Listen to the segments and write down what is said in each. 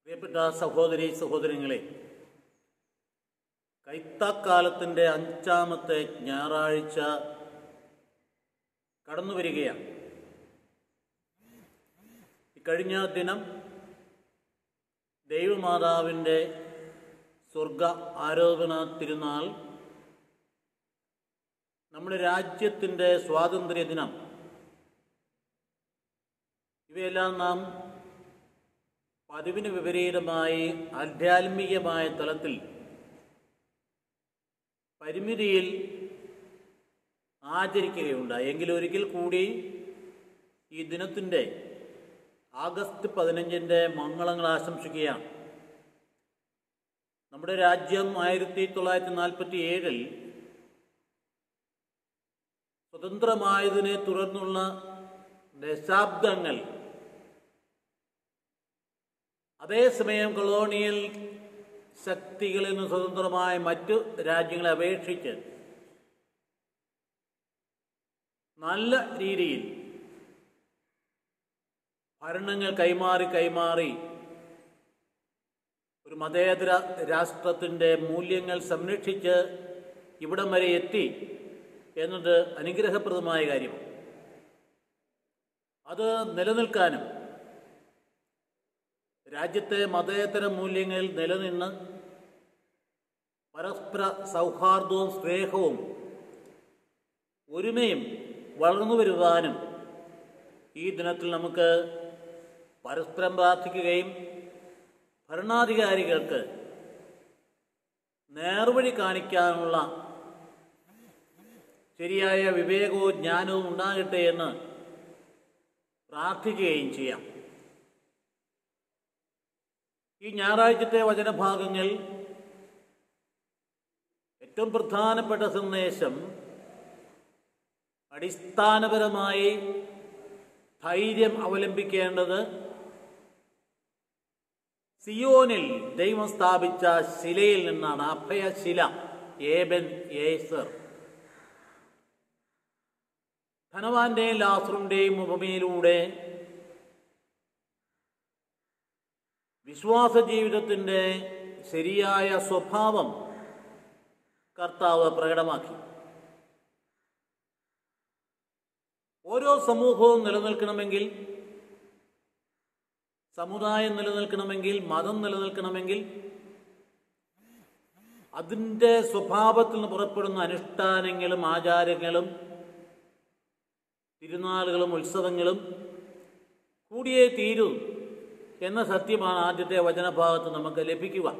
പ്രിയപ്പെട്ട സഹോദരി സഹോദരങ്ങളെ കൈത്താക്കാലത്തിൻ്റെ അഞ്ചാമത്തെ ഞായറാഴ്ച കടന്നു വരികയാണ് ഇക്കഴിഞ്ഞ ദിനം ദൈവമാതാവിൻ്റെ സ്വർഗ ആരോപണ തിരുനാൾ നമ്മുടെ രാജ്യത്തിൻ്റെ സ്വാതന്ത്ര്യ ദിനം ഇവയെല്ലാം നാം പതിവിന് വിപരീതമായി ആധ്യാത്മികമായ തലത്തിൽ പരിമിതിയിൽ ആചരിക്കുകയുണ്ടായി എങ്കിലും ഒരിക്കൽ കൂടി ഈ ദിനത്തിൻ്റെ ആഗസ്റ്റ് പതിനഞ്ചിൻ്റെ മംഗളങ്ങൾ ആശംസിക്കുകയാണ് നമ്മുടെ രാജ്യം ആയിരത്തി തൊള്ളായിരത്തി നാൽപ്പത്തി ഏഴിൽ സ്വതന്ത്രമായതിനെ തുടർന്നുള്ള ദശാബ്ദങ്ങൾ അതേസമയം കൊളോണിയൽ ശക്തികളിൽ നിന്ന് സ്വതന്ത്രമായ മറ്റു രാജ്യങ്ങളെ അപേക്ഷിച്ച് നല്ല രീതിയിൽ ഭരണങ്ങൾ കൈമാറി കൈമാറി ഒരു മതേതര രാഷ്ട്രത്തിൻ്റെ മൂല്യങ്ങൾ സംരക്ഷിച്ച് ഇവിടം വരെ എത്തി എന്നത് അനുഗ്രഹപ്രദമായ കാര്യമാണ് അത് നിലനിൽക്കാനും രാജ്യത്തെ മതേതര മൂല്യങ്ങൾ നിലനിന്ന് പരസ്പര സൗഹാർദ്ദവും സ്നേഹവും ഒരുമയും വളർന്നു വരുവാനും ഈ ദിനത്തിൽ നമുക്ക് പരസ്പരം പ്രാർത്ഥിക്കുകയും ഭരണാധികാരികൾക്ക് നേർവഴി കാണിക്കാനുള്ള ശരിയായ വിവേകവും ജ്ഞാനവും ഉണ്ടാകട്ടെ എന്ന് പ്രാർത്ഥിക്കുകയും ചെയ്യാം ഈ ഞായറാഴ്ചത്തെ വചനഭാഗങ്ങൾ ഏറ്റവും പ്രധാനപ്പെട്ട സന്ദേശം അടിസ്ഥാനപരമായി ധൈര്യം അവലംബിക്കേണ്ടത് സിയോനിൽ ദൈവം സ്ഥാപിച്ച ശിലയിൽ നിന്നാണ് അഭയശില ഏബൻ ഏസർ ധനവാന്റെയും ലാസറിന്റെയും ഉപമയിലൂടെ വിശ്വാസ ജീവിതത്തിൻ്റെ ശരിയായ സ്വഭാവം കർത്താവ് പ്രകടമാക്കി ഓരോ സമൂഹവും നിലനിൽക്കണമെങ്കിൽ സമുദായം നിലനിൽക്കണമെങ്കിൽ മതം നിലനിൽക്കണമെങ്കിൽ അതിൻ്റെ സ്വഭാവത്തിൽ നിന്ന് പുറപ്പെടുന്ന അനുഷ്ഠാനങ്ങളും ആചാരങ്ങളും തിരുനാളുകളും ഉത്സവങ്ങളും കൂടിയേ തീരൂ എന്ന സത്യമാണ് ആദ്യത്തെ വചനഭാഗത്ത് നമുക്ക് ലഭിക്കുക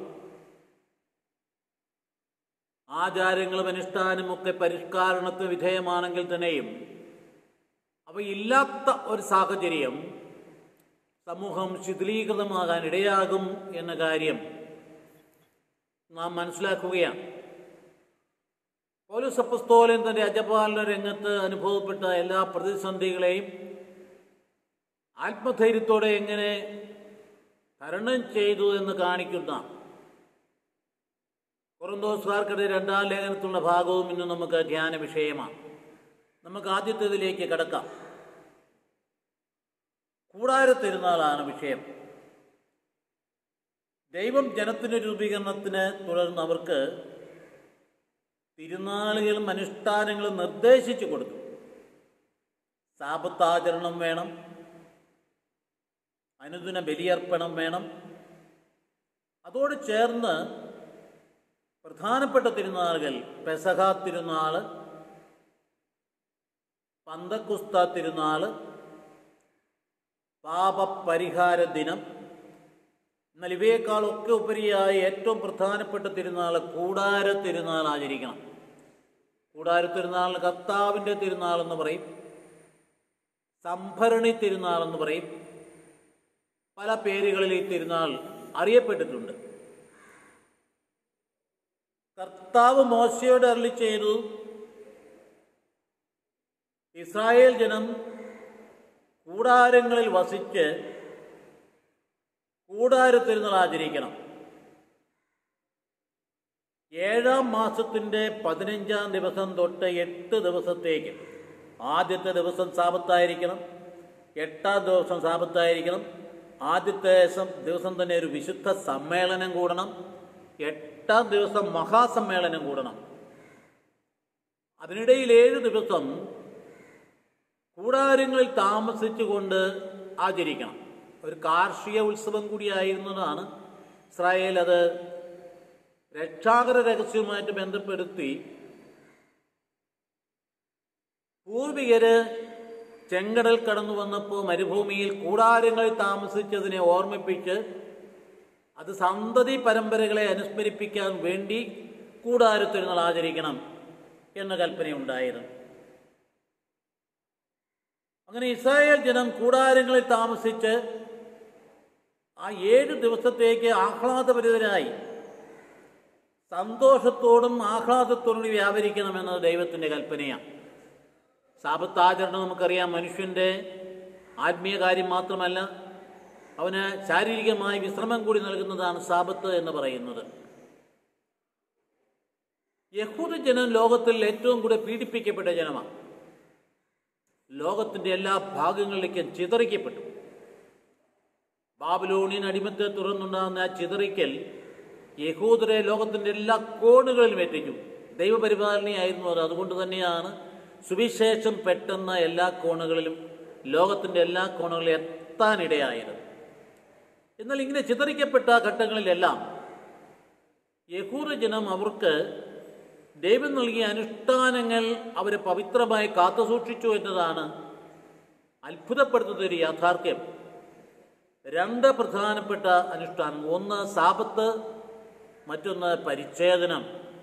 ആചാരങ്ങളും അനുഷ്ഠാനവും ഒക്കെ പരിഷ്കാരണത്തിന് വിധേയമാണെങ്കിൽ തന്നെയും അവയില്ലാത്ത ഒരു സാഹചര്യം സമൂഹം ശിഥിലീകൃതമാകാൻ ഇടയാകും എന്ന കാര്യം നാം മനസ്സിലാക്കുകയാണ് പോലീസ് അപ്പസ്തോലൻ തന്റെ അജപാലന രംഗത്ത് അനുഭവപ്പെട്ട എല്ലാ പ്രതിസന്ധികളെയും ആത്മധൈര്യത്തോടെ എങ്ങനെ തരണം ചെയ്തു എന്ന് കാണിക്കുന്ന കുറന്തോസ്കാർക്കടെ രണ്ടാം ലേഖനത്തിലുള്ള ഭാഗവും ഇന്ന് നമുക്ക് ധ്യാന വിഷയമാണ് നമുക്ക് ആദ്യത്തേതിലേക്ക് കടക്കാം കൂടാര തിരുനാളാണ് വിഷയം ദൈവം ജനത്തിന്റെ രൂപീകരണത്തിന് തുടർന്ന് അവർക്ക് തിരുനാളുകളും അനുഷ്ഠാനങ്ങളും നിർദ്ദേശിച്ചു കൊടുത്തു സാപത്താചരണം വേണം അനുദിന ബലിയർപ്പണം വേണം അതോട് ചേർന്ന് പ്രധാനപ്പെട്ട തിരുനാളുകൾ പെസഹ തിരുനാള് പന്തക്കുസ്ത തിരുനാള് പാപപരിഹാര ദിനം എന്നാൽ ഇവയേക്കാളൊക്കെ ഉപരിയായി ഏറ്റവും പ്രധാനപ്പെട്ട തിരുനാൾ കൂടാര തിരുനാൾ ആചരിക്കണം കൂടാര തിരുനാളിന് കർത്താവിൻ്റെ തിരുനാൾ എന്ന് പറയും സംഭരണി തിരുനാൾ എന്ന് പറയും പല പേരുകളിൽ ഈ തിരുനാൾ അറിയപ്പെട്ടിട്ടുണ്ട് കർത്താവ് മോശയോട് അരളി ചെയ്തു ഇസ്രായേൽ ജനം കൂടാരങ്ങളിൽ വസിച്ച് കൂടാര തിരുനാൾ ആചരിക്കണം ഏഴാം മാസത്തിൻ്റെ പതിനഞ്ചാം ദിവസം തൊട്ട് എട്ട് ദിവസത്തേക്ക് ആദ്യത്തെ ദിവസം സാപത്തായിരിക്കണം എട്ടാം ദിവസം സാപത്തായിരിക്കണം ആദ്യത്തെ ദിവസം ദിവസം തന്നെ ഒരു വിശുദ്ധ സമ്മേളനം കൂടണം എട്ടാം ദിവസം മഹാസമ്മേളനം കൂടണം അതിനിടയിൽ ഏഴ് ദിവസം കൂടാരങ്ങളിൽ താമസിച്ചുകൊണ്ട് ആചരിക്കണം ഒരു കാർഷിക ഉത്സവം കൂടിയായിരുന്നതാണ് ഇസ്രായേൽ അത് രക്ഷാകര രഹസ്യവുമായിട്ട് ബന്ധപ്പെടുത്തി പൂർവികര് ചെങ്കടൽ കടന്നു വന്നപ്പോൾ മരുഭൂമിയിൽ കൂടാരങ്ങളിൽ താമസിച്ചതിനെ ഓർമ്മിപ്പിച്ച് അത് സന്തതി പരമ്പരകളെ അനുസ്മരിപ്പിക്കാൻ വേണ്ടി കൂടാരത്തിരുന്നാൾ ആചരിക്കണം എന്ന കൽപ്പനയുണ്ടായിരുന്നു അങ്ങനെ ഇസ്രായേൽ ജനം കൂടാരങ്ങളിൽ താമസിച്ച് ആ ഏഴ് ദിവസത്തേക്ക് ആഹ്ലാദപരിതരായി സന്തോഷത്തോടും ആഹ്ലാദത്തോടും വ്യാപരിക്കണമെന്നത് ദൈവത്തിൻ്റെ കൽപ്പനയാണ് സാപത്താചരണം നമുക്കറിയാം മനുഷ്യൻ്റെ ആത്മീയ കാര്യം മാത്രമല്ല അവന് ശാരീരികമായി വിശ്രമം കൂടി നൽകുന്നതാണ് സാപത്ത് എന്ന് പറയുന്നത് യഹൂദ ജനം ലോകത്തിൽ ഏറ്റവും കൂടുതൽ പീഡിപ്പിക്കപ്പെട്ട ജനമാണ് ലോകത്തിൻ്റെ എല്ലാ ഭാഗങ്ങളിലേക്കും ചിതറിക്കപ്പെട്ടു ബാബിലോണിയൻ അടിമത്തെ തുറന്നുണ്ടാകുന്ന ആ ചിതറിക്കൽ യഹൂദരെ ലോകത്തിൻ്റെ എല്ലാ കോണുകളിലും എത്തിച്ചു ദൈവപരിപാലനയായിരുന്നു അത് അതുകൊണ്ട് തന്നെയാണ് സുവിശേഷം പെട്ടെന്ന് എല്ലാ കോണുകളിലും ലോകത്തിൻ്റെ എല്ലാ കോണുകളിലും എത്താനിടയായത് എന്നാൽ ഇങ്ങനെ ചിതറിക്കപ്പെട്ട ഘട്ടങ്ങളിലെല്ലാം യഹൂദ ജനം അവർക്ക് ദൈവം നൽകിയ അനുഷ്ഠാനങ്ങൾ അവരെ പവിത്രമായി കാത്തുസൂക്ഷിച്ചു എന്നതാണ് അത്ഭുതപ്പെടുത്തുന്ന ഒരു യാഥാർത്ഥ്യം രണ്ട് പ്രധാനപ്പെട്ട അനുഷ്ഠാനം ഒന്ന് സാപത്ത് മറ്റൊന്ന് പരിച്ഛേദനം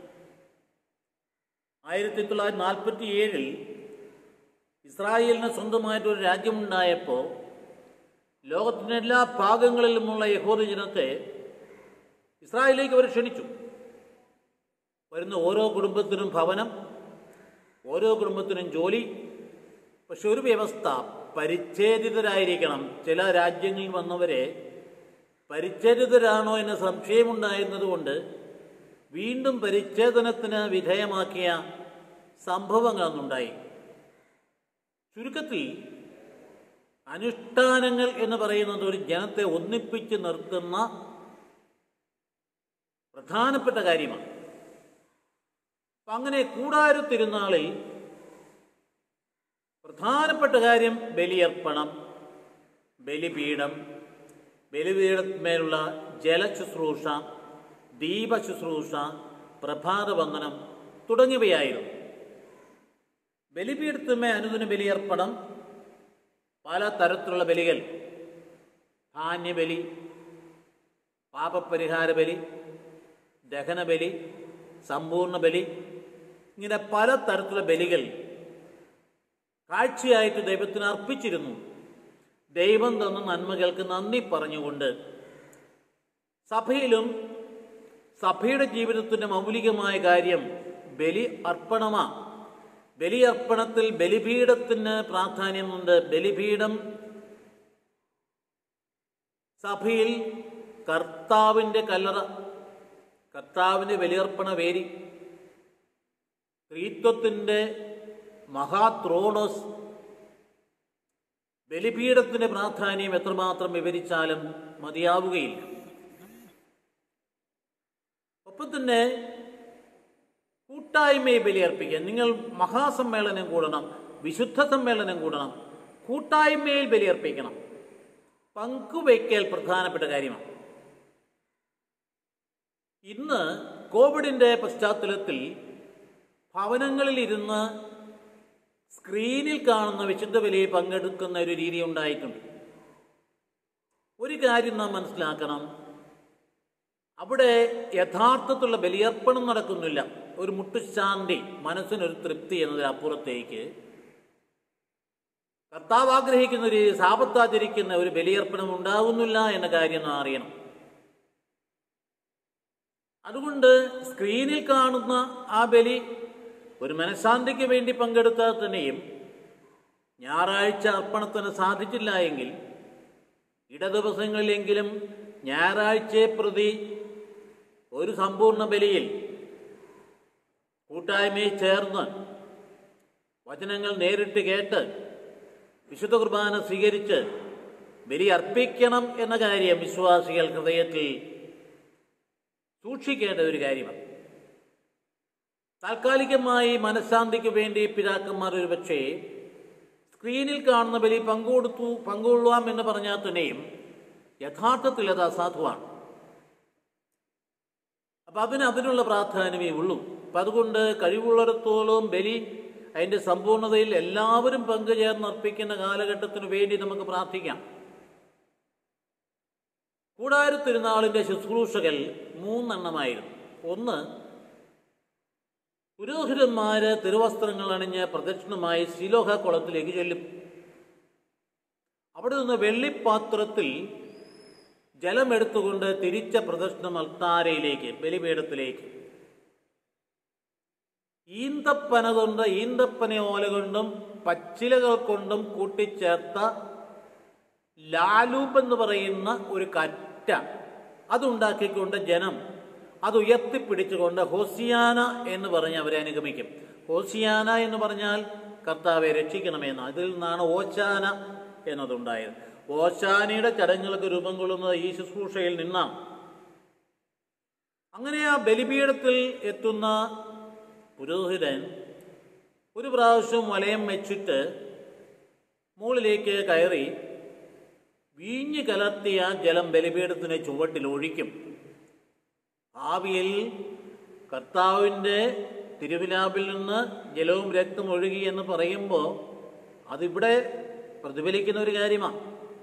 ആയിരത്തി തൊള്ളായിരത്തി നാൽപ്പത്തി ഏഴിൽ ഇസ്രായേലിന് സ്വന്തമായിട്ടൊരു രാജ്യമുണ്ടായപ്പോൾ ലോകത്തിൻ്റെ എല്ലാ ഭാഗങ്ങളിലുമുള്ള യഹോദ ജനത്തെ ഇസ്രായേലിലേക്ക് അവർ ക്ഷണിച്ചു വരുന്ന ഓരോ കുടുംബത്തിനും ഭവനം ഓരോ കുടുംബത്തിനും ജോലി പക്ഷെ ഒരു വ്യവസ്ഥ പരിച്ഛേദിതരായിരിക്കണം ചില രാജ്യങ്ങളിൽ വന്നവരെ പരിച്ഛേദിതരാണോ എന്ന സംശയമുണ്ടായിരുന്നതുകൊണ്ട് വീണ്ടും പരിച്ഛേദനത്തിന് വിധേയമാക്കിയ സംഭവങ്ങളൊന്നുണ്ടായി ചുരുക്കത്തിൽ അനുഷ്ഠാനങ്ങൾ എന്ന് പറയുന്നത് ഒരു ജനത്തെ ഒന്നിപ്പിച്ച് നിർത്തുന്ന പ്രധാനപ്പെട്ട കാര്യമാണ് അപ്പം അങ്ങനെ കൂടാര തിരുനാളിൽ പ്രധാനപ്പെട്ട കാര്യം ബലിയർപ്പണം ബലിപീഠം ബലിപീഠമേലുള്ള ജലശുശ്രൂഷ ദീപശുശ്രൂഷ പ്രഭാതവന്ദനം തുടങ്ങിയവയായിരുന്നു ബലിപീഠത്തുമേ അനുദിന ബലിയർപ്പണം പല തരത്തിലുള്ള ബലികൾ ധാന്യബലി പാപപരിഹാര ബലി ദഹനബലി സമ്പൂർണ്ണ ബലി ഇങ്ങനെ പല തരത്തിലുള്ള ബലികൾ കാഴ്ചയായിട്ട് ദൈവത്തിന് അർപ്പിച്ചിരുന്നു ദൈവം തന്ന നന്മകൾക്ക് നന്ദി പറഞ്ഞുകൊണ്ട് സഭയിലും സഭയുടെ ജീവിതത്തിൻ്റെ മൗലികമായ കാര്യം ബലി അർപ്പണമാ ബലി അർപ്പണത്തിൽ ബലിപീഠത്തിന് പ്രാധാന്യമുണ്ട് ബലിപീഠം സഭയിൽ കർത്താവിൻ്റെ കല്ലറ കർത്താവിൻ്റെ ബലിയർപ്പണ വേരി സ്ത്രീത്വത്തിൻ്റെ മഹാത്രോണോസ് ബലിപീഠത്തിൻ്റെ പ്രാധാന്യം എത്രമാത്രം വിവരിച്ചാലും മതിയാവുകയില്ല ഒപ്പം തന്നെ കൂട്ടായ്മയെ ബലിയർപ്പിക്കുക നിങ്ങൾ മഹാസമ്മേളനം കൂടണം വിശുദ്ധ സമ്മേളനം കൂടണം കൂട്ടായ്മയിൽ ബലിയർപ്പിക്കണം പങ്കുവയ്ക്കൽ പ്രധാനപ്പെട്ട കാര്യമാണ് ഇന്ന് കോവിഡിൻ്റെ പശ്ചാത്തലത്തിൽ ഭവനങ്ങളിൽ ഇരുന്ന് സ്ക്രീനിൽ കാണുന്ന വിശുദ്ധ ബലിയിൽ പങ്കെടുക്കുന്ന ഒരു രീതി ഉണ്ടായിട്ടുണ്ട് ഒരു കാര്യം നാം മനസ്സിലാക്കണം അവിടെ യഥാർത്ഥത്തിലുള്ള ബലിയർപ്പണം നടക്കുന്നില്ല ഒരു മുട്ടുശാന്തി മനസ്സിനൊരു തൃപ്തി എന്നതിനപ്പുറത്തേക്ക് കർത്താവ് ആഗ്രഹിക്കുന്ന ഒരു സാപത്താചരിക്കുന്ന ഒരു ബലിയർപ്പണം ഉണ്ടാകുന്നില്ല എന്ന കാര്യം നാം അറിയണം അതുകൊണ്ട് സ്ക്രീനിൽ കാണുന്ന ആ ബലി ഒരു മനഃശാന്തിക്ക് വേണ്ടി പങ്കെടുത്താൽ തന്നെയും ഞായറാഴ്ച അർപ്പണത്തിന് സാധിച്ചില്ല എങ്കിൽ ഇടദിവസങ്ങളിലെങ്കിലും ഞായറാഴ്ചയെ പ്രതി ഒരു സമ്പൂർണ്ണ ബലിയിൽ കൂട്ടായ്മയിൽ ചേർന്ന് വചനങ്ങൾ നേരിട്ട് കേട്ട് വിശുദ്ധ കുർബാന സ്വീകരിച്ച് ബലി അർപ്പിക്കണം എന്ന കാര്യം വിശ്വാസികൾ ഹൃദയത്തിൽ സൂക്ഷിക്കേണ്ട ഒരു കാര്യമാണ് താൽക്കാലികമായി മനഃശാന്തിക്ക് വേണ്ടി പിതാക്കന്മാർ ഒരു പക്ഷേ സ്ക്രീനിൽ കാണുന്ന ബലി പങ്കുകൊടുത്തു പങ്കുകൊള്ളാം എന്ന് പറഞ്ഞാൽ തന്നെയും യഥാർത്ഥത്തിൽ അത് അസാധുവാണ് അപ്പം അതിന് അതിനുള്ള പ്രാധാന്യമേ ഉള്ളൂ അപ്പം അതുകൊണ്ട് കഴിവുള്ളിടത്തോളം ബലി അതിൻ്റെ സമ്പൂർണ്ണതയിൽ എല്ലാവരും പങ്കുചേർന്ന് അർപ്പിക്കുന്ന കാലഘട്ടത്തിന് വേണ്ടി നമുക്ക് പ്രാർത്ഥിക്കാം കൂടാരത്തിരുന്നാളിൻ്റെ ശുശ്രൂഷകൾ മൂന്നെണ്ണമായിരുന്നു ഒന്ന് പുരോഹിതന്മാര് തിരുവസ്ത്രങ്ങൾ അണിഞ്ഞ് പ്രദക്ഷിണമായി ശിലോഹ കുളത്തിലേക്ക് ചെല്ലും അവിടെ നിന്ന് വെള്ളിപ്പാത്രത്തിൽ ജലമെടുത്തുകൊണ്ട് തിരിച്ച പ്രദക്ഷിണം അൽത്താരയിലേക്ക് ബലിപീഠത്തിലേക്ക് ഈന്തപ്പന കൊണ്ട് ഈന്തപ്പന ഓല കൊണ്ടും പച്ചിലകൾ കൊണ്ടും കൂട്ടിച്ചേർത്ത ലാലൂബ് എന്ന് പറയുന്ന ഒരു കറ്റ അതുണ്ടാക്കിക്കൊണ്ട് ജനം അത് ഉയർത്തിപ്പിടിച്ചുകൊണ്ട് ഹോസിയാന എന്ന് പറഞ്ഞ് അവരെ അനുഗമിക്കും ഹോസിയാന എന്ന് പറഞ്ഞാൽ കർത്താവെ രക്ഷിക്കണമെന്ന് അതിൽ നിന്നാണ് ഓശാന എന്നതുണ്ടായത് ഓശാനയുടെ ചടങ്ങുകൾക്ക് രൂപം കൊള്ളുന്നത് ഈ ശുശ്രൂഷയിൽ നിന്നാണ് അങ്ങനെ ആ ബലിപീഠത്തിൽ എത്തുന്ന പുരോഹിതൻ ഒരു പ്രാവശ്യം വലയം വെച്ചിട്ട് മുകളിലേക്ക് കയറി വീഞ്ഞു കലർത്തിയ ജലം ബലിപീഠത്തിന് ചുവട്ടിൽ ഒഴിക്കും ഭാവിയിൽ കർത്താവിൻ്റെ തിരുവിലാപിൽ നിന്ന് ജലവും രക്തം ഒഴുകി എന്ന് പറയുമ്പോൾ അതിവിടെ പ്രതിഫലിക്കുന്ന ഒരു കാര്യമാണ്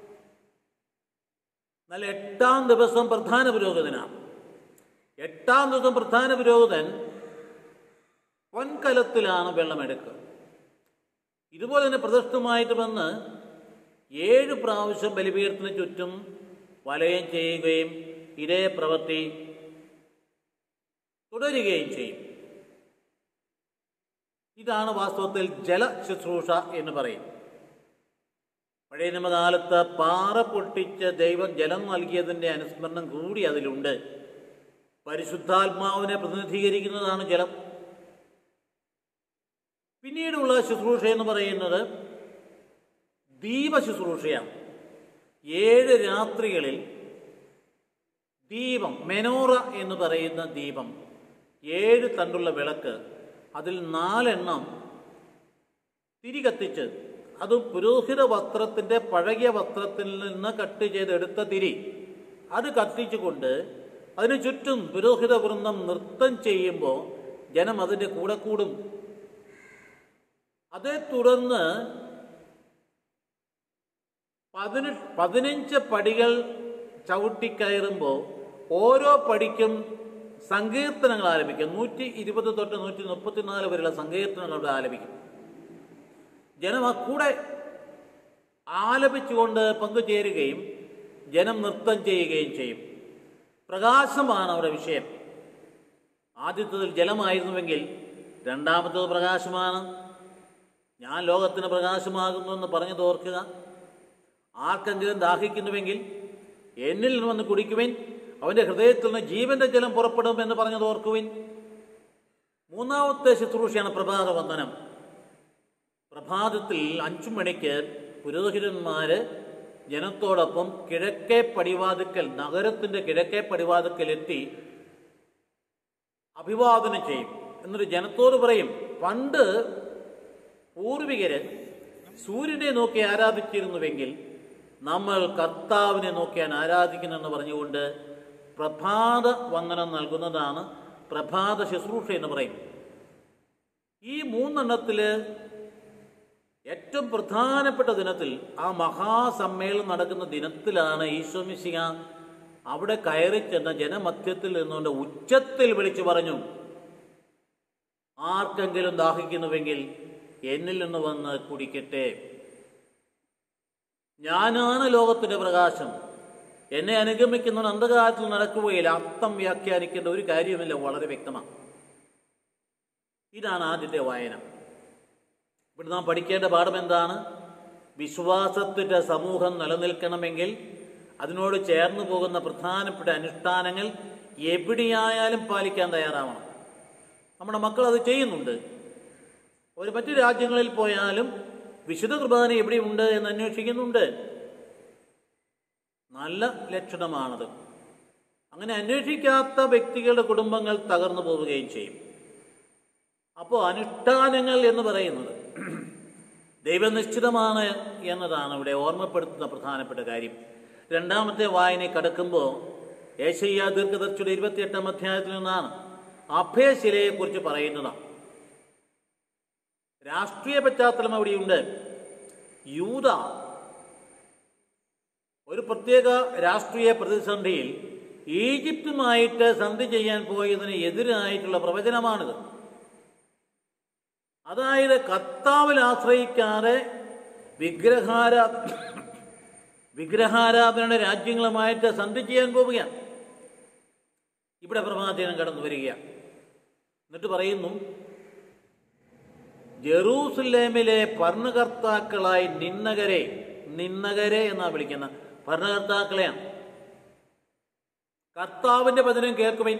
എന്നാൽ എട്ടാം ദിവസം പ്രധാന പുരോഹിതനാണ് എട്ടാം ദിവസം പ്രധാന പുരോഹിതൻ പൊൻകലത്തിലാണ് വെള്ളമെടുക്കുക ഇതുപോലെ തന്നെ പ്രദക്ഷിണമായിട്ട് വന്ന് ഏഴ് പ്രാവശ്യം ബലിപീഠത്തിന് ചുറ്റും വലയം ചെയ്യുകയും ഇതേ പ്രവൃത്തി തുടരുകയും ചെയ്യും ഇതാണ് വാസ്തവത്തിൽ ജല ശുശ്രൂഷ എന്ന് പറയും പഴയ നിയമകാലത്ത് പാറ പൊട്ടിച്ച് ദൈവം ജലം നൽകിയതിൻ്റെ അനുസ്മരണം കൂടി അതിലുണ്ട് പരിശുദ്ധാത്മാവിനെ പ്രതിനിധീകരിക്കുന്നതാണ് ജലം പിന്നീടുള്ള ശുശ്രൂഷ എന്ന് പറയുന്നത് ദീപ ശുശ്രൂഷയാണ് ഏഴ് രാത്രികളിൽ ദീപം മെനോറ എന്ന് പറയുന്ന ദീപം ഏഴ് തണ്ടുള്ള വിളക്ക് അതിൽ നാലെണ്ണം തിരി കത്തിച്ച് അത് പുരോഹിത വസ്ത്രത്തിൻ്റെ പഴകിയ വസ്ത്രത്തിൽ നിന്ന് കട്ട് ചെയ്തെടുത്ത തിരി അത് കത്തിച്ചുകൊണ്ട് അതിന് ചുറ്റും പുരോഹിത വൃന്ദം നൃത്തം ചെയ്യുമ്പോൾ ജനം അതിൻ്റെ കൂടെ കൂടും അതേ തുടർന്ന് പതിനെട്ട് പതിനഞ്ച് പടികൾ ചവിട്ടിക്കയറുമ്പോൾ ഓരോ പടിക്കും സങ്കീർത്തനങ്ങൾ ആലപിക്കും നൂറ്റി ഇരുപത് തൊട്ട് നൂറ്റി മുപ്പത്തിനാല് വരെയുള്ള സങ്കീർത്തനങ്ങൾ അവിടെ ആലപിക്കും ജനം ആ കൂടെ ആലപിച്ചുകൊണ്ട് പങ്കുചേരുകയും ജനം നൃത്തം ചെയ്യുകയും ചെയ്യും പ്രകാശമാണ് അവരുടെ വിഷയം ആദ്യത്തതിൽ ജലമായിരുന്നുവെങ്കിൽ രണ്ടാമത്തത് പ്രകാശമാണ് ഞാൻ ലോകത്തിന് പ്രകാശമാകുന്നു എന്ന് പറഞ്ഞു തോർക്കുക ആർക്കെങ്കിലും ദാഹിക്കുന്നുവെങ്കിൽ എന്നിൽ നിന്ന് വന്ന് കുടിക്കുവിൻ അവൻ്റെ ഹൃദയത്തിൽ നിന്ന് ജീവന്റെ ജലം പുറപ്പെടും എന്ന് പറഞ്ഞു തോർക്കുവിൻ മൂന്നാമത്തെ ശുശ്രൂഷയാണ് പ്രഭാത വന്ദനം പ്രഭാതത്തിൽ അഞ്ചു മണിക്ക് പുരോഹിതന്മാര് ജനത്തോടൊപ്പം കിഴക്കേ പടിവാതുക്കൽ നഗരത്തിന്റെ കിഴക്കേ പടിവാതുക്കൽ എത്തി അഭിവാദനം ചെയ്യും എന്നിട്ട് ജനത്തോട് പറയും പണ്ട് പൂർവികര് സൂര്യനെ നോക്കി ആരാധിച്ചിരുന്നുവെങ്കിൽ നമ്മൾ കർത്താവിനെ നോക്കിയാണ് ആരാധിക്കുന്നതെന്ന് പറഞ്ഞുകൊണ്ട് പ്രഭാത വന്ദനം നൽകുന്നതാണ് പ്രഭാത ശുശ്രൂഷ എന്ന് പറയും ഈ മൂന്നെണ്ണത്തില് ഏറ്റവും പ്രധാനപ്പെട്ട ദിനത്തിൽ ആ മഹാസമ്മേളനം നടക്കുന്ന ദിനത്തിലാണ് ഈശോമിശിക അവിടെ കയറി ചെന്ന ജനമധ്യത്തിൽ നിന്നുകൊണ്ട് ഉച്ചത്തിൽ വിളിച്ചു പറഞ്ഞു ആർക്കെങ്കിലും ദാഹിക്കുന്നുവെങ്കിൽ എന്നിൽ നിന്ന് വന്ന് കുടിക്കട്ടെ ഞാനാണ് ലോകത്തിന്റെ പ്രകാശം എന്നെ അനുഗമിക്കുന്ന അന്ധകാലത്തിൽ നടക്കുകയില്ല അർത്ഥം വ്യാഖ്യാനിക്കേണ്ട ഒരു കാര്യമില്ല വളരെ വ്യക്തമാണ് ഇതാണ് ആദ്യത്തെ വായന ഇവിടെ നാം പഠിക്കേണ്ട പാഠം എന്താണ് വിശ്വാസത്തിൻ്റെ സമൂഹം നിലനിൽക്കണമെങ്കിൽ അതിനോട് ചേർന്ന് പോകുന്ന പ്രധാനപ്പെട്ട അനുഷ്ഠാനങ്ങൾ എവിടെയായാലും പാലിക്കാൻ തയ്യാറാവണം നമ്മുടെ മക്കൾ അത് ചെയ്യുന്നുണ്ട് അവർ മറ്റു രാജ്യങ്ങളിൽ പോയാലും വിശുദ്ധ കുർബാന എവിടെയുണ്ട് എന്ന് അന്വേഷിക്കുന്നുണ്ട് നല്ല ലക്ഷണമാണത് അങ്ങനെ അന്വേഷിക്കാത്ത വ്യക്തികളുടെ കുടുംബങ്ങൾ തകർന്നു പോവുകയും ചെയ്യും അപ്പോൾ അനുഷ്ഠാനങ്ങൾ എന്ന് പറയുന്നത് ദൈവനിശ്ചിതമാണ് എന്നതാണ് ഇവിടെ ഓർമ്മപ്പെടുത്തുന്ന പ്രധാനപ്പെട്ട കാര്യം രണ്ടാമത്തെ വായന കടക്കുമ്പോൾ ഏഷ്യ ദീർഘദർശിയുടെ ഇരുപത്തിയെട്ടാം അധ്യായത്തിൽ നിന്നാണ് അഭയശിലയെക്കുറിച്ച് പറയുന്നതാണ് രാഷ്ട്രീയ പശ്ചാത്തലം അവിടെയുണ്ട് യൂത ഒരു പ്രത്യേക രാഷ്ട്രീയ പ്രതിസന്ധിയിൽ ഈജിപ്തുമായിട്ട് സന്ധി ചെയ്യാൻ പോയതിന് എതിരായിട്ടുള്ള പ്രവചനമാണിത് അതായത് കർത്താവിൽ ആശ്രയിക്കാതെ വിഗ്രഹാര വിഗ്രഹാരാധനയുടെ രാജ്യങ്ങളുമായിട്ട് സന്ധി ചെയ്യാൻ പോവുകയാണ് ഇവിടെ പ്രമാചനം കടന്നു വരികയാണ് എന്നിട്ട് പറയുന്നു ജെറൂസലേമിലെ ഭരണകർത്താക്കളായി നിന്നകരെ നിന്നകരെ എന്നാ വിളിക്കുന്ന ഭരണകർത്താക്കളെയാണ് കർത്താവിന്റെ വചനം കേൾക്കുവിൻ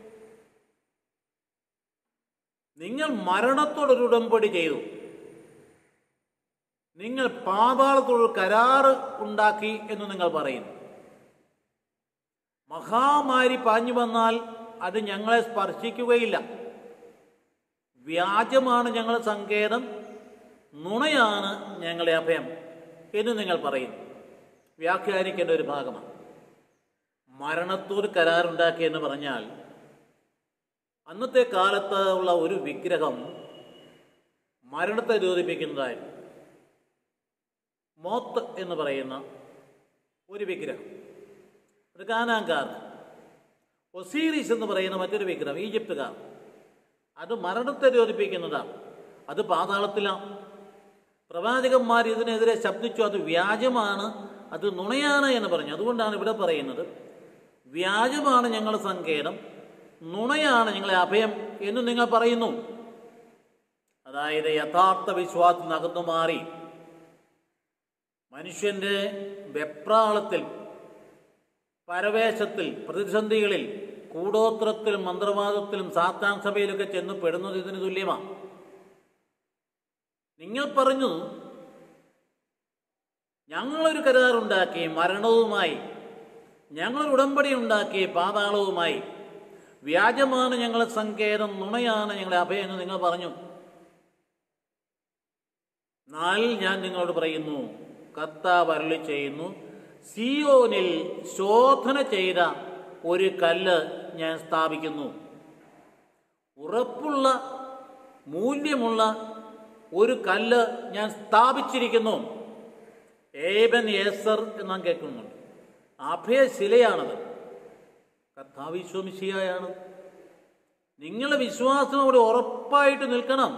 നിങ്ങൾ മരണത്തോടൊരു ഉടമ്പടി ചെയ്തു നിങ്ങൾ പാതാളത്തോട് കരാറ് ഉണ്ടാക്കി എന്ന് നിങ്ങൾ പറയുന്നു മഹാമാരി പാഞ്ഞു വന്നാൽ അത് ഞങ്ങളെ സ്പർശിക്കുകയില്ല വ്യാജമാണ് ഞങ്ങളുടെ സങ്കേതം നുണയാണ് ഞങ്ങളുടെ അഭയം എന്ന് നിങ്ങൾ പറയുന്നു വ്യാഖ്യാനിക്കേണ്ട ഒരു ഭാഗമാണ് മരണത്തോട് കരാറുണ്ടാക്കി എന്ന് പറഞ്ഞാൽ അന്നത്തെ കാലത്ത് ഉള്ള ഒരു വിഗ്രഹം മരണത്തെ ദ്യോതിപ്പിക്കുന്നതായിരുന്നു മോത്ത് എന്ന് പറയുന്ന ഒരു വിഗ്രഹം ഒരു കാനാങ്കാർ ഒസീരീസ് എന്ന് പറയുന്ന മറ്റൊരു വിഗ്രഹം ഈജിപ്തുകാർ അത് മരണത്തെ ദ്യോതിപ്പിക്കുന്നതാണ് അത് പാതാളത്തിലാണ് പ്രവാചകന്മാർ ഇതിനെതിരെ ശബ്ദിച്ചു അത് വ്യാജമാണ് അത് നുണയാണ് എന്ന് പറഞ്ഞു അതുകൊണ്ടാണ് ഇവിടെ പറയുന്നത് വ്യാജമാണ് ഞങ്ങളുടെ സങ്കേതം നുണയാണ് ഞങ്ങളെ അഭയം എന്ന് നിങ്ങൾ പറയുന്നു അതായത് യഥാർത്ഥ വിശ്വാസത്തിൽ അകന്നു മാറി മനുഷ്യന്റെ വെപ്രാളത്തിൽ പരവേശത്തിൽ പ്രതിസന്ധികളിൽ കൂടോത്രത്തിലും മന്ത്രവാദത്തിലും സാത്താൻ സഭയിലൊക്കെ ചെന്ന് പെടുന്നത് ഇതിന് തുല്യമാണ് നിങ്ങൾ പറഞ്ഞു ഞങ്ങളൊരു കരാറുണ്ടാക്കി മരണവുമായി ഞങ്ങളൊരു ഉടമ്പടി ഉണ്ടാക്കി പാതാളവുമായി വ്യാജമാണ് ഞങ്ങളെ സങ്കേതം നുണയാണ് ഞങ്ങളെ അഭയം എന്ന് നിങ്ങൾ പറഞ്ഞു എന്നാൽ ഞാൻ നിങ്ങളോട് പറയുന്നു കർത്താവ് അരുളി ചെയ്യുന്നു സിയോനിൽ ശോധന ചെയ്ത ഒരു കല്ല് ഞാൻ സ്ഥാപിക്കുന്നു ഉറപ്പുള്ള മൂല്യമുള്ള ഒരു കല്ല് ഞാൻ സ്ഥാപിച്ചിരിക്കുന്നു ഏബൻ ഏസർ എന്ന് നാം കേൾക്കുന്നുണ്ട് അഭയശിലയാണത് കർത്താവിശ്വമിശിയായാണ് നിങ്ങളുടെ വിശ്വാസം അവിടെ ഉറപ്പായിട്ട് നിൽക്കണം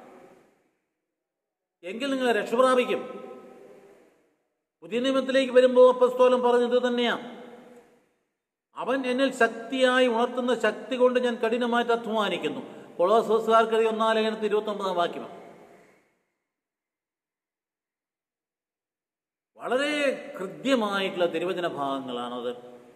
എങ്കിൽ നിങ്ങൾ രക്ഷപ്രാപിക്കും പുതിയ നിയമത്തിലേക്ക് വരുമ്പോൾ അപ്പസ്തോലം പറഞ്ഞത് തന്നെയാണ് അവൻ എന്നിൽ ശക്തിയായി ഉണർത്തുന്ന ശക്തി കൊണ്ട് ഞാൻ കഠിനമായിട്ട് അധ്വാനിക്കുന്നു കൊളോസോസുകാർക്കറി ഒന്നാം ലേഖനത്തിൽ ഇരുപത്തി ഒമ്പതാം വാക്യമാണ് വളരെ കൃത്യമായിട്ടുള്ള തിരുവചന ഭാഗങ്ങളാണത്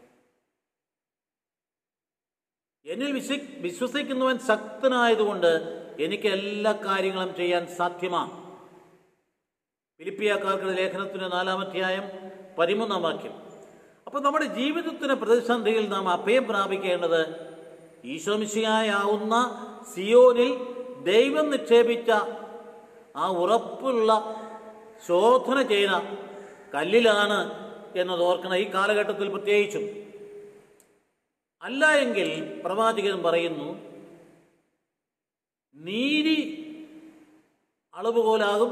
എന്നിൽ വിശ്വ വിശ്വസിക്കുന്നവൻ ശക്തനായതുകൊണ്ട് എനിക്ക് എല്ലാ കാര്യങ്ങളും ചെയ്യാൻ സാധ്യമാണ് ഫിലിപ്പിയാക്കാർക്കുടെ ലേഖനത്തിന്റെ നാലാമധ്യായം പതിമൂന്നാം വാക്യം അപ്പോൾ നമ്മുടെ ജീവിതത്തിന് പ്രതിസന്ധിയിൽ നാം അഭയം പ്രാപിക്കേണ്ടത് ഈശോമിശിയായാവുന്ന സിയോനിൽ ദൈവം നിക്ഷേപിച്ച ആ ഉറപ്പുള്ള ശോധന ചെയ്ത കല്ലിലാണ് എന്നത് ഓർക്കണം ഈ കാലഘട്ടത്തിൽ പ്രത്യേകിച്ചും അല്ല എങ്കിൽ പ്രവാചകൻ പറയുന്നു നീതി അളവുകോലാകും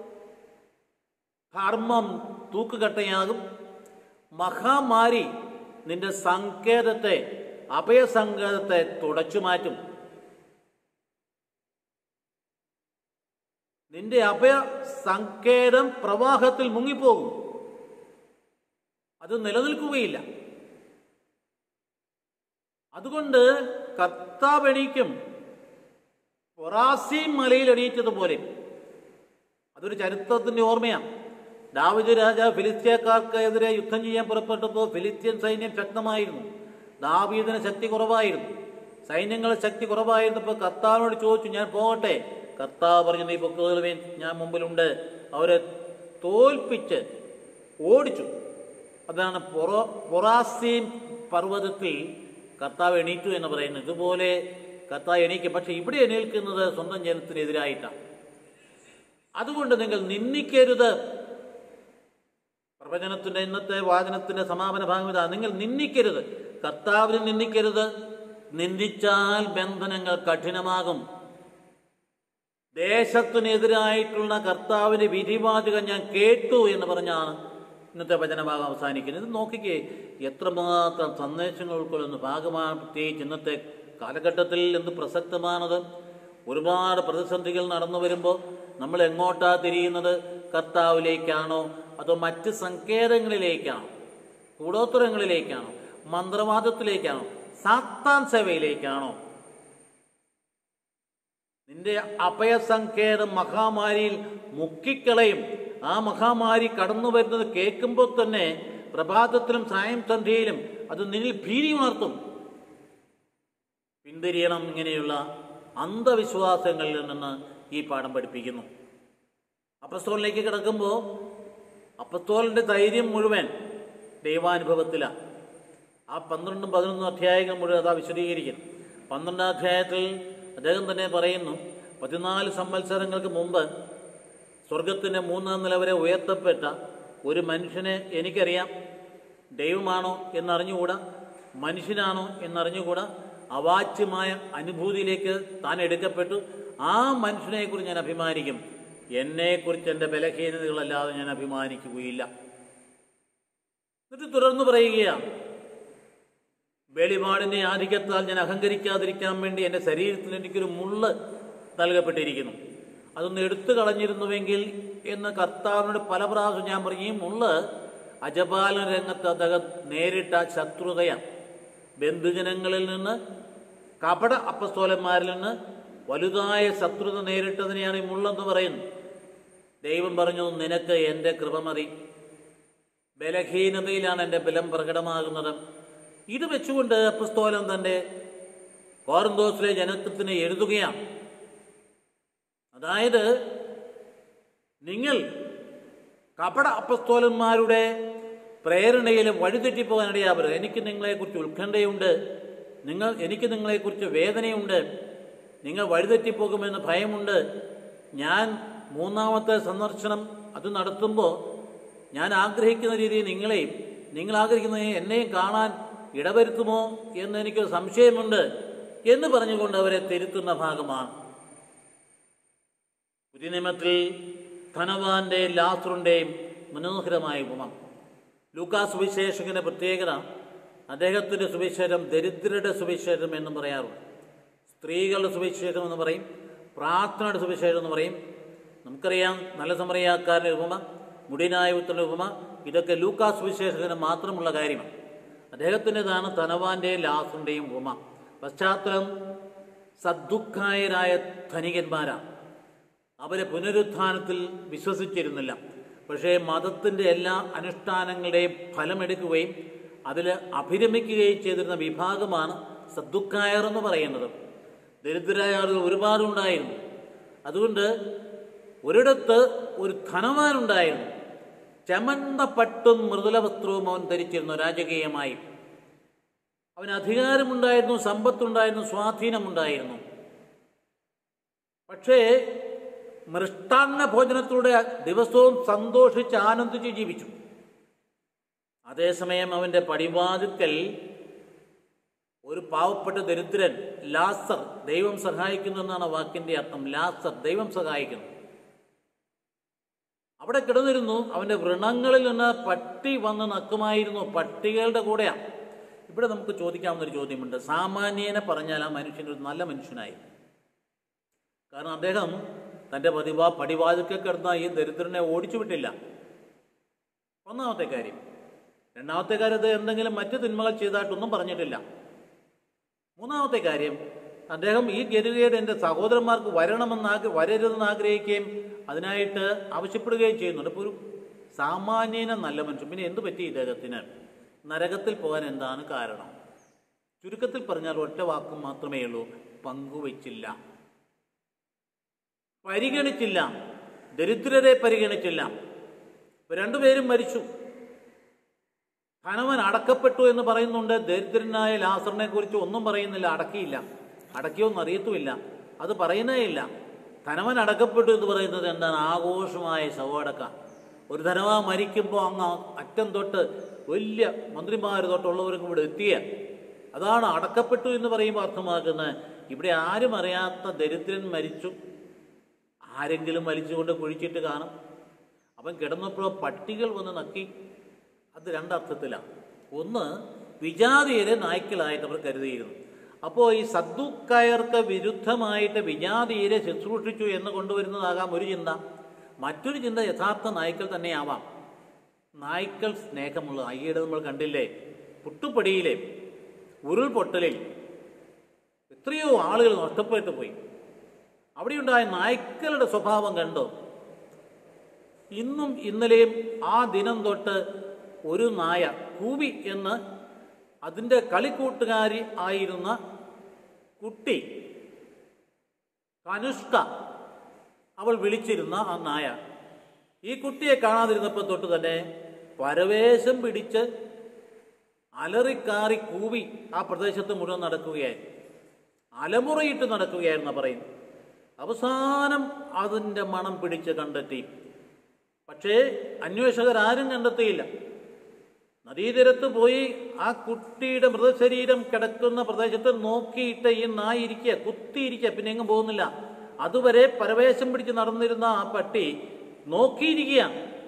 ധർമ്മം തൂക്കുകട്ടയാകും മഹാമാരി നിന്റെ സങ്കേതത്തെ അഭയസങ്കേതത്തെ തുടച്ചു മാറ്റും നിന്റെ അഭയ സങ്കേതം പ്രവാഹത്തിൽ മുങ്ങിപ്പോകും അത് നിലനിൽക്കുകയില്ല അതുകൊണ്ട് കർത്താവ് എണീക്കും പൊറാസീം മലയിൽ എണീറ്റതുപോലെ അതൊരു ചരിത്രത്തിന്റെ ഓർമ്മയാണ് ദാവിദ് രാജാവ് ഫിലിസ്തീയക്കാർക്ക് എതിരെ യുദ്ധം ചെയ്യാൻ പുറപ്പെട്ടപ്പോൾ ഫിലിസ്തീൻ സൈന്യം ശക്തമായിരുന്നു ദാവീദിന് ശക്തി കുറവായിരുന്നു സൈന്യങ്ങളുടെ ശക്തി കുറവായിരുന്നപ്പോൾ കർത്താവിനോട് ചോദിച്ചു ഞാൻ പോകട്ടെ കർത്താവ് പറഞ്ഞു നീ പൊക്കുതലുവേൻ ഞാൻ മുമ്പിലുണ്ട് അവരെ തോൽപ്പിച്ച് ഓടിച്ചു അതാണ് പൊറോ പൊറാസീം പർവ്വതത്തിൽ കർത്താവ് എണീറ്റു എന്ന് പറയുന്നത് ഇതുപോലെ കർത്താവ് എണീക്കും പക്ഷെ ഇവിടെ എണീൽക്കുന്നത് സ്വന്തം ജനത്തിനെതിരായിട്ടാണ് അതുകൊണ്ട് നിങ്ങൾ നിന്ദിക്കരുത് പ്രവചനത്തിന്റെ ഇന്നത്തെ വാചനത്തിന്റെ സമാപന ഭാഗം ഇതാ നിങ്ങൾ നിന്ദിക്കരുത് കർത്താവിനെ നിന്ദിക്കരുത് നിന്ദിച്ചാൽ ബന്ധനങ്ങൾ കഠിനമാകും ദേശത്തിനെതിരായിട്ടുള്ള കർത്താവിന്റെ വിധിവാചകം ഞാൻ കേട്ടു എന്ന് പറഞ്ഞാണ് ഇന്നത്തെ വചനഭാഗം അവസാനിക്കുന്നത് ഇത് നോക്കിക്കേ എത്രമാത്രം സന്ദേശങ്ങൾ ഉൾക്കൊള്ളുന്ന ഭാഗമാണ് പ്രത്യേകിച്ച് ഇന്നത്തെ കാലഘട്ടത്തിൽ എന്ത് പ്രസക്തമാണത് ഒരുപാട് പ്രതിസന്ധികൾ നടന്നു വരുമ്പോൾ നമ്മൾ എങ്ങോട്ടാ തിരിയുന്നത് കർത്താവിലേക്കാണോ അതോ മറ്റ് സങ്കേതങ്ങളിലേക്കാണോ കൂടോത്തരങ്ങളിലേക്കാണോ മന്ത്രവാദത്തിലേക്കാണോ സാത്താൻ സേവയിലേക്കാണോ നിന്റെ അഭയസങ്കേതം മഹാമാരിയിൽ മുക്കിക്കളയും ആ മഹാമാരി കടന്നു വരുന്നത് കേൾക്കുമ്പോൾ തന്നെ പ്രഭാതത്തിലും സായം സന്ധ്യയിലും അത് നിന്നിൽ ഭീതി ഉണർത്തും പിന്തിരിയണം ഇങ്ങനെയുള്ള അന്ധവിശ്വാസങ്ങളിൽ നിന്ന് ഈ പാഠം പഠിപ്പിക്കുന്നു അപ്പസ്തോലിലേക്ക് കിടക്കുമ്പോൾ അപ്പസ്തോലിന്റെ ധൈര്യം മുഴുവൻ ദൈവാനുഭവത്തിലാണ് ആ പന്ത്രണ്ടും പതിനൊന്നും അധ്യായങ്ങൾ മുഴുവൻ അതാ വിശദീകരിക്കുന്നു പന്ത്രണ്ടാം അധ്യായത്തിൽ അദ്ദേഹം തന്നെ പറയുന്നു പതിനാല് സംവത്സരങ്ങൾക്ക് മുമ്പ് സ്വർഗത്തിൻ്റെ മൂന്നാം നില വരെ ഉയർത്തപ്പെട്ട ഒരു മനുഷ്യനെ എനിക്കറിയാം ദൈവമാണോ എന്നറിഞ്ഞുകൂടാ മനുഷ്യനാണോ എന്നറിഞ്ഞുകൂടാ അവാച്യമായ അനുഭൂതിയിലേക്ക് താൻ എടുക്കപ്പെട്ടു ആ മനുഷ്യനെക്കുറിച്ച് ഞാൻ അഭിമാനിക്കും എന്നെക്കുറിച്ച് എൻ്റെ ബലഹീനതകളല്ലാതെ ഞാൻ അഭിമാനിക്കുകയില്ല എന്നിട്ട് തുടർന്ന് പറയുകയാണ് വെളിപാടിന്റെ ആധിക്യത്താൽ ഞാൻ അഹങ്കരിക്കാതിരിക്കാൻ വേണ്ടി എൻ്റെ ശരീരത്തിൽ എനിക്കൊരു മുള്ള് നൽകപ്പെട്ടിരിക്കുന്നു അതൊന്ന് എടുത്തു കളഞ്ഞിരുന്നുവെങ്കിൽ എന്ന് കർത്താവിനോട് പല പ്രാവശ്യം ഞാൻ പറയും ഈ മുള്ള് അജപാലന രംഗത്ത് അദ്ദേഹം നേരിട്ട ശത്രുതയാണ് ബന്ധുജനങ്ങളിൽ നിന്ന് കപട അപ്പസ്തോലന്മാരിൽ നിന്ന് വലുതായ ശത്രുത നേരിട്ടതിനെയാണ് ഈ മുള്ളെന്ന് പറയുന്നത് ദൈവം പറഞ്ഞു നിനക്ക് എൻ്റെ കൃപ മതി ബലഹീനതയിലാണ് എൻ്റെ ബലം പ്രകടമാകുന്നത് ഇത് വെച്ചുകൊണ്ട് അപ്പസ്തോലൻ തൻ്റെ കോറന്തോസിലെ ജനത്വത്തിന് എഴുതുകയാണ് അതായത് നിങ്ങൾ കപട അപ്പസ്തോലന്മാരുടെ പ്രേരണയിൽ വഴിതെറ്റിപ്പോകാൻ ഇടയാവരുത് എനിക്ക് നിങ്ങളെക്കുറിച്ച് ഉത്കണ്ഠയുണ്ട് നിങ്ങൾ എനിക്ക് നിങ്ങളെക്കുറിച്ച് വേദനയുണ്ട് നിങ്ങൾ വഴിതെറ്റിപ്പോകുമെന്ന് ഭയമുണ്ട് ഞാൻ മൂന്നാമത്തെ സന്ദർശനം അത് നടത്തുമ്പോൾ ഞാൻ ആഗ്രഹിക്കുന്ന രീതിയിൽ നിങ്ങളെയും നിങ്ങൾ ആഗ്രഹിക്കുന്ന എന്നെയും കാണാൻ ഇടവരുത്തുമോ എന്ന് എനിക്കൊരു സംശയമുണ്ട് എന്ന് പറഞ്ഞുകൊണ്ട് അവരെ തിരുത്തുന്ന ഭാഗമാണ് പുതിയ നിയമത്തിൽ ധനവാന്റെ ലാസറിൻ്റെയും മനോഹരമായ ഉപമ ലൂക്കാസ് സുവിശേഷകന്റെ പ്രത്യേകത അദ്ദേഹത്തിൻ്റെ സുവിശേഷം ദരിദ്രരുടെ സുവിശേഷം എന്നും പറയാറുണ്ട് സ്ത്രീകളുടെ സുവിശേഷം എന്ന് പറയും പ്രാർത്ഥനയുടെ സുവിശേഷം എന്ന് പറയും നമുക്കറിയാം നല്ല സമറിയാക്കാരൻ്റെ ഉപമ മുടിനായ ഉത്തരൻ്റെ ഉപമ ഇതൊക്കെ ലൂക്കാസ് സുവിശേഷകന് മാത്രമുള്ള കാര്യമാണ് അദ്ദേഹത്തിൻ്റെതാണ് ധനവാന്റെയും ലാസറിൻ്റെയും ഉപമ പശ്ചാത്തലം സദ്ദുഃഖായരായ ധനികന്മാരാണ് അവരെ പുനരുത്ഥാനത്തിൽ വിശ്വസിച്ചിരുന്നില്ല പക്ഷേ മതത്തിൻ്റെ എല്ലാ അനുഷ്ഠാനങ്ങളുടെയും ഫലമെടുക്കുകയും അതിൽ അഭിരമിക്കുകയും ചെയ്തിരുന്ന വിഭാഗമാണ് സദ്ദുഃഖായർ എന്ന് പറയുന്നത് ദരിദ്രരായ ആളുകൾ ഒരുപാടുണ്ടായിരുന്നു അതുകൊണ്ട് ഒരിടത്ത് ഒരു ധനവാനുണ്ടായിരുന്നു ചമന്ത പട്ടും മൃദുല വസ്ത്രവും അവൻ ധരിച്ചിരുന്നു രാജകീയമായി അവന് അധികാരമുണ്ടായിരുന്നു സമ്പത്തുണ്ടായിരുന്നു സ്വാധീനമുണ്ടായിരുന്നു പക്ഷേ മൃഷ്ടാന്ന ഭോജനത്തിലൂടെ ദിവസവും സന്തോഷിച്ച് ആനന്ദിച്ച് ജീവിച്ചു അതേസമയം അവന്റെ പടിവാതുക്കൽ ഒരു പാവപ്പെട്ട ദരിദ്രൻ ലാസർ ദൈവം സഹായിക്കുന്നു എന്നാണ് വാക്കിന്റെ അർത്ഥം ലാസർ ദൈവം സഹായിക്കുന്നു അവിടെ കിടന്നിരുന്നു അവന്റെ വ്രണങ്ങളിൽ നിന്ന് പട്ടി വന്ന് നക്കുമായിരുന്നു പട്ടികളുടെ കൂടെയാണ് ഇവിടെ നമുക്ക് ചോദിക്കാവുന്ന ഒരു ചോദ്യമുണ്ട് സാമാന്യേനെ പറഞ്ഞാൽ ആ മനുഷ്യൻ ഒരു നല്ല മനുഷ്യനായി കാരണം അദ്ദേഹം തൻ്റെ പതിവാ പടിവാതിൽക്ക് കിടന്ന ഈ ദരിദ്രനെ ഓടിച്ചു വിട്ടില്ല ഒന്നാമത്തെ കാര്യം രണ്ടാമത്തെ കാര്യം അത് എന്തെങ്കിലും മറ്റു തിന്മകൾ ചെയ്തതായിട്ടൊന്നും പറഞ്ഞിട്ടില്ല മൂന്നാമത്തെ കാര്യം അദ്ദേഹം ഈ ഗതികേട് എൻ്റെ സഹോദരന്മാർക്ക് വരണമെന്ന് ആഗ്ര വരരുതെന്ന് ആഗ്രഹിക്കുകയും അതിനായിട്ട് ആവശ്യപ്പെടുകയും ചെയ്യുന്നുണ്ട് ഇപ്പോൾ ഒരു സാമാന്യന നല്ല മനുഷ്യൻ പിന്നെ എന്ത് പറ്റി ഇദ്ദേഹത്തിന് നരകത്തിൽ പോകാൻ എന്താണ് കാരണം ചുരുക്കത്തിൽ പറഞ്ഞാൽ ഒറ്റ വാക്കും മാത്രമേ ഉള്ളൂ പങ്കുവച്ചില്ല പരിഗണിച്ചില്ല ദരിദ്രരെ പരിഗണിച്ചില്ല ഇപ്പൊ രണ്ടുപേരും മരിച്ചു ധനവൻ അടക്കപ്പെട്ടു എന്ന് പറയുന്നുണ്ട് ദരിദ്രനായ ലാസറിനെ കുറിച്ച് ഒന്നും പറയുന്നില്ല അടക്കിയില്ല അടക്കിയൊന്നും അറിയത്തുമില്ല അത് പറയുന്നേ ഇല്ല ധനവൻ അടക്കപ്പെട്ടു എന്ന് പറയുന്നത് എന്താണ് ആഘോഷമായ ശവടക്ക ഒരു ധനവാൻ മരിക്കുമ്പോൾ അങ്ങ് അറ്റം തൊട്ട് വലിയ മന്ത്രിമാർ തൊട്ടുള്ളവരും ഇവിടെ എത്തിയ അതാണ് അടക്കപ്പെട്ടു എന്ന് പറയുമ്പോൾ അർത്ഥമാക്കുന്നത് ഇവിടെ ആരും അറിയാത്ത ദരിദ്രൻ മരിച്ചു ആരെങ്കിലും വലിച്ചുകൊണ്ട് കുഴിച്ചിട്ട് കാണും അവൻ കിടന്നപ്പോൾ പട്ടികൾ വന്ന് നക്കി അത് രണ്ടർത്ഥത്തിലാണ് ഒന്ന് വിജാതീയരെ നായ്ക്കളായിട്ട് അവർ കരുതിയിരുന്നു അപ്പോൾ ഈ സദ്ദുക്കയർക്ക് വിരുദ്ധമായിട്ട് വിജാതീയരെ ശുശ്രൂഷിച്ചു എന്ന് കൊണ്ടുവരുന്നതാകാം ഒരു ചിന്ത മറ്റൊരു ചിന്ത യഥാർത്ഥ നായ്ക്കൾ തന്നെയാവാം നായ്ക്കൾ സ്നേഹമുള്ള അയ്യയുടെ നമ്മൾ കണ്ടില്ലേ പുട്ടുപടിയിലെ ഉരുൾപൊട്ടലിൽ എത്രയോ ആളുകൾ നഷ്ടപ്പെട്ടു പോയി അവിടെയുണ്ടായ നായ്ക്കളുടെ സ്വഭാവം കണ്ടോ ഇന്നും ഇന്നലെയും ആ ദിനം തൊട്ട് ഒരു നായ കൂവി എന്ന് അതിൻ്റെ കളിക്കൂട്ടുകാരി ആയിരുന്ന കുട്ടി കനുഷ്ക അവൾ വിളിച്ചിരുന്ന ആ നായ ഈ കുട്ടിയെ കാണാതിരുന്നപ്പോൾ തൊട്ട് തന്നെ പരവേശം പിടിച്ച് അലറിക്കാറി കൂവി ആ പ്രദേശത്ത് മുഴുവൻ നടക്കുകയായിരുന്നു അലമുറയിട്ട് നടക്കുകയായിരുന്നു പറയുന്നു അവസാനം അതിൻ്റെ മണം പിടിച്ച് കണ്ടെത്തി പക്ഷേ അന്വേഷകരാരും കണ്ടെത്തിയില്ല നദീതീരത്ത് പോയി ആ കുട്ടിയുടെ മൃതശരീരം കിടക്കുന്ന പ്രദേശത്ത് നോക്കിയിട്ട് ഈ നായി ഇരിക്കുക കുത്തിയിരിക്കുക പിന്നെ എങ്ങും പോകുന്നില്ല അതുവരെ പരവേശം പിടിച്ച് നടന്നിരുന്ന ആ പട്ടി നോക്കിയിരിക്കുക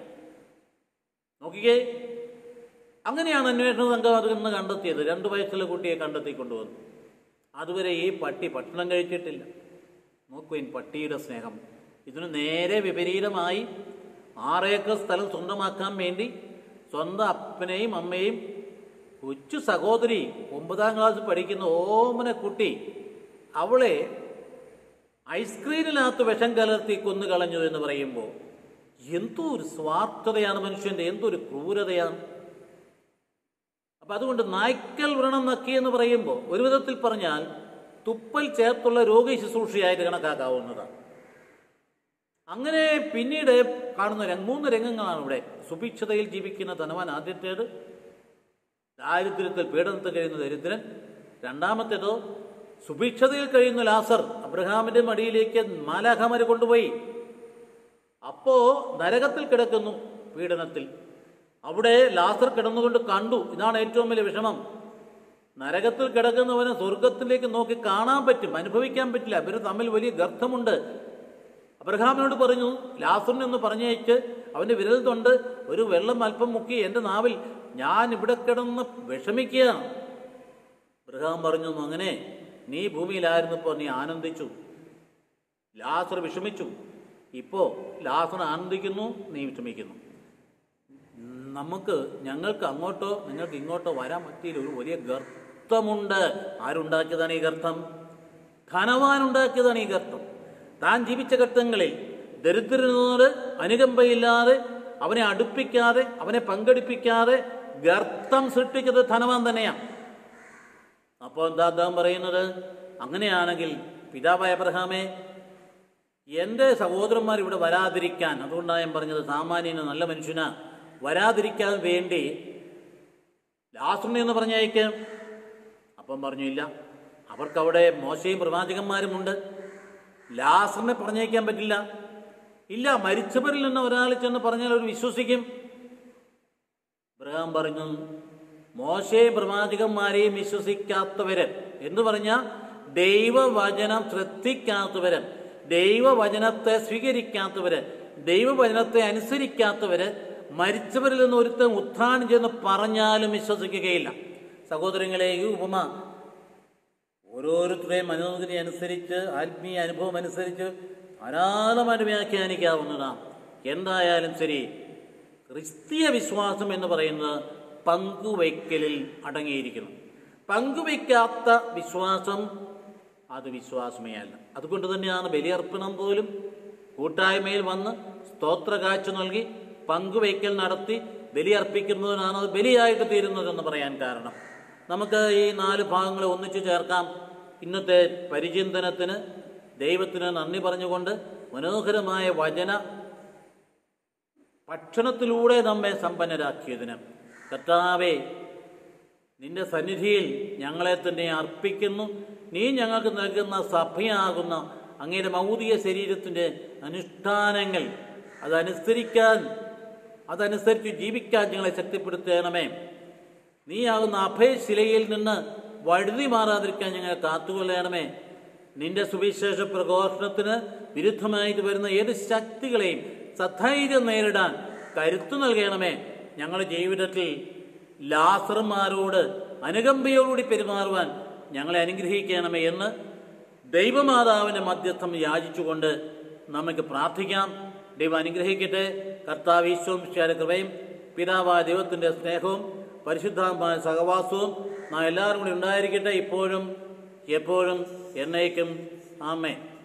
നോക്കിക്കേ അങ്ങനെയാണ് അന്വേഷണ സംഘം അത് ഇന്ന് കണ്ടെത്തിയത് രണ്ടു വയസ്സുള്ള കുട്ടിയെ കണ്ടെത്തി കൊണ്ടുവന്നു അതുവരെ ഈ പട്ടി ഭക്ഷണം കഴിച്ചിട്ടില്ല നോക്കുവിൻ പട്ടിയുടെ സ്നേഹം ഇതിന് നേരെ വിപരീതമായി ആറേക്കർ സ്ഥലം സ്വന്തമാക്കാൻ വേണ്ടി സ്വന്തം അപ്പനെയും അമ്മയും കൊച്ചു സഹോദരി ഒമ്പതാം ക്ലാസ് പഠിക്കുന്ന ഓമന കുട്ടി അവളെ ഐസ്ക്രീമിനകത്ത് വിഷം കലർത്തി കൊന്നു കളഞ്ഞു എന്ന് പറയുമ്പോൾ എന്തോ ഒരു സ്വാർത്ഥതയാണ് മനുഷ്യന്റെ എന്തൊരു ക്രൂരതയാണ് അപ്പൊ അതുകൊണ്ട് നായ്ക്കൽ വ്രണം നക്കി എന്ന് പറയുമ്പോൾ ഒരു വിധത്തിൽ പറഞ്ഞാൽ തുപ്പൽ ചേർത്തുള്ള രോഗി ശുശ്രൂഷയായിട്ട് കണക്കാക്കാവുന്നതാണ് അങ്ങനെ പിന്നീട് കാണുന്ന ര- മൂന്ന് രംഗങ്ങളാണ് ഇവിടെ സുഭിക്ഷതയിൽ ജീവിക്കുന്ന ധനവാൻ ആദ്യത്തേത് ദാരിദ്ര്യത്തിൽ പീഡനത്തിൽ കഴിയുന്ന ദരിദ്രൻ രണ്ടാമത്തേതോ സുഭിക്ഷതയിൽ കഴിയുന്ന ലാസർ അബ്രഹാമിന്റെ മടിയിലേക്ക് മാലാഖമാര് കൊണ്ടുപോയി അപ്പോ നരകത്തിൽ കിടക്കുന്നു പീഡനത്തിൽ അവിടെ ലാസർ കിടന്നുകൊണ്ട് കണ്ടു ഇതാണ് ഏറ്റവും വലിയ വിഷമം നരകത്തിൽ കിടക്കുന്നവനെ സ്വർഗത്തിലേക്ക് നോക്കി കാണാൻ പറ്റും അനുഭവിക്കാൻ പറ്റില്ല ഇവർ തമ്മിൽ വലിയ ഗർത്തമുണ്ട് അബ്രഹാമിനോട് പറഞ്ഞു ലാസറിനെ ഒന്ന് പറഞ്ഞയച്ച് അവന്റെ വിരൽ തൊണ്ട് ഒരു വെള്ളം അല്പം മുക്കി എൻ്റെ നാവിൽ ഞാൻ ഇവിടെ കിടന്ന് വിഷമിക്കുകയാണ് അബ്രഹാം പറഞ്ഞു അങ്ങനെ നീ ഭൂമിയിലായിരുന്നപ്പോൾ നീ ആനന്ദിച്ചു ലാസർ വിഷമിച്ചു ഇപ്പോ ലാസർ ആനന്ദിക്കുന്നു നീ വിഷമിക്കുന്നു നമുക്ക് ഞങ്ങൾക്ക് അങ്ങോട്ടോ നിങ്ങൾക്ക് ഇങ്ങോട്ടോ വരാൻ പറ്റിയില്ല ഒരു വലിയ ഗർത്തമുണ്ട് ആരുണ്ടാക്കിയതാണ് ഈ ഗർത്തം ധനവാൻ ഉണ്ടാക്കിയതാണ് ഈ ഗർത്തം താൻ ജീവിച്ച ഘട്ടങ്ങളിൽ ദരിദ്രനോട് അനുകമ്പയില്ലാതെ അവനെ അടുപ്പിക്കാതെ അവനെ പങ്കെടുപ്പിക്കാതെ ഗർത്തം സൃഷ്ടിച്ചത് ധനവാൻ തന്നെയാണ് അപ്പോൾ എന്താ അദ്ദേഹം പറയുന്നത് അങ്ങനെയാണെങ്കിൽ പിതാവായ അബ്രഹാമേ എൻ്റെ സഹോദരന്മാർ ഇവിടെ വരാതിരിക്കാൻ അതുകൊണ്ടാണ് ഞാൻ പറഞ്ഞത് സാമാന്യന് നല്ല മനുഷ്യന വരാതിരിക്കാൻ വേണ്ടി ലാസറിനെ എന്ന് പറഞ്ഞയക്കാം അപ്പം പറഞ്ഞു ഇല്ല അവർക്കവിടെ മോശയും പ്രവാചകന്മാരുമുണ്ട് ലാസറിനെ പറഞ്ഞയക്കാൻ പറ്റില്ല ഇല്ല മരിച്ചവരിൽ നിന്ന് ഒരാൾ ചെന്ന് പറഞ്ഞാൽ അവർ വിശ്വസിക്കും ഇബ്രഹാം പറഞ്ഞു മോശയെ പ്രവാചകന്മാരെയും വിശ്വസിക്കാത്തവര് എന്ന് പറഞ്ഞാൽ ദൈവവചനം ശ്രദ്ധിക്കാത്തവര് ദൈവവചനത്തെ സ്വീകരിക്കാത്തവര് ദൈവവചനത്തെ അനുസരിക്കാത്തവര് മരിച്ചവരിൽ നിന്ന് ഒരുത്തൻ ഉത്ഥാനം ചെന്ന് പറഞ്ഞാലും വിശ്വസിക്കുകയില്ല സഹോദരങ്ങളെ ഈ ഉപമ ഓരോരുത്തരുടെയും മനോഗതി അനുസരിച്ച് ആത്മീയ അനുഭവം അനുസരിച്ച് ധാരാളമായിട്ട് വ്യാഖ്യാനിക്കാവുന്നതാണ് എന്തായാലും ശരി ക്രിസ്തീയ വിശ്വാസം എന്ന് പറയുന്നത് പങ്കുവയ്ക്കലിൽ അടങ്ങിയിരിക്കുന്നു പങ്കുവയ്ക്കാത്ത വിശ്വാസം അത് വിശ്വാസമേ അല്ല അതുകൊണ്ട് തന്നെയാണ് ബലിയർപ്പണം പോലും കൂട്ടായ്മയിൽ വന്ന് സ്തോത്ര കാഴ്ച നൽകി പങ്കുവയ്ക്കൽ നടത്തി ബലിയർപ്പിക്കുന്നതിനാണ് അത് ബലിയായിട്ട് തീരുന്നതെന്ന് പറയാൻ കാരണം നമുക്ക് ഈ നാല് ഭാഗങ്ങളെ ഒന്നിച്ചു ചേർക്കാം ഇന്നത്തെ പരിചിന്തനത്തിന് ദൈവത്തിന് നന്ദി പറഞ്ഞുകൊണ്ട് മനോഹരമായ വചന ഭക്ഷണത്തിലൂടെ നമ്മെ സമ്പന്നരാക്കിയതിന് കർത്താവേ നിന്റെ സന്നിധിയിൽ ഞങ്ങളെ തന്നെ അർപ്പിക്കുന്നു നീ ഞങ്ങൾക്ക് നൽകുന്ന സഭയാകുന്ന അങ്ങയുടെ മൗതിക ശരീരത്തിൻ്റെ അനുഷ്ഠാനങ്ങൾ അതനുസരിക്കാൻ അതനുസരിച്ച് ജീവിക്കാൻ ഞങ്ങളെ ശക്തിപ്പെടുത്തണമേ നീയാകുന്ന അഭയശിലയിൽ നിന്ന് വഴുതി മാറാതിരിക്കാൻ ഞങ്ങളെ കാത്തുകൊള്ളണമേ നിന്റെ സുവിശേഷ പ്രഘോഷണത്തിന് വിരുദ്ധമായിട്ട് വരുന്ന ഏത് ശക്തികളെയും സധൈര്യം നേരിടാൻ കരുത്തു നൽകണമേ ഞങ്ങളുടെ ജീവിതത്തിൽ ലാസർമാരോട് അനുകമ്പയോടുകൂടി പെരുമാറുവാൻ ഞങ്ങളെ അനുഗ്രഹിക്കണമേ എന്ന് ദൈവമാതാവിൻ്റെ മധ്യസ്ഥം യാചിച്ചുകൊണ്ട് നമുക്ക് പ്രാർത്ഥിക്കാം ദൈവം അനുഗ്രഹിക്കട്ടെ കർത്താവ് ഈശ്വരം കൃപയും പിതാവായ ദൈവത്തിൻ്റെ സ്നേഹവും പരിശുദ്ധാത്മായ സഹവാസവും നാം എല്ലാവരും കൂടി ഉണ്ടായിരിക്കട്ടെ ഇപ്പോഴും എപ്പോഴും എന്നേക്കും ആമേ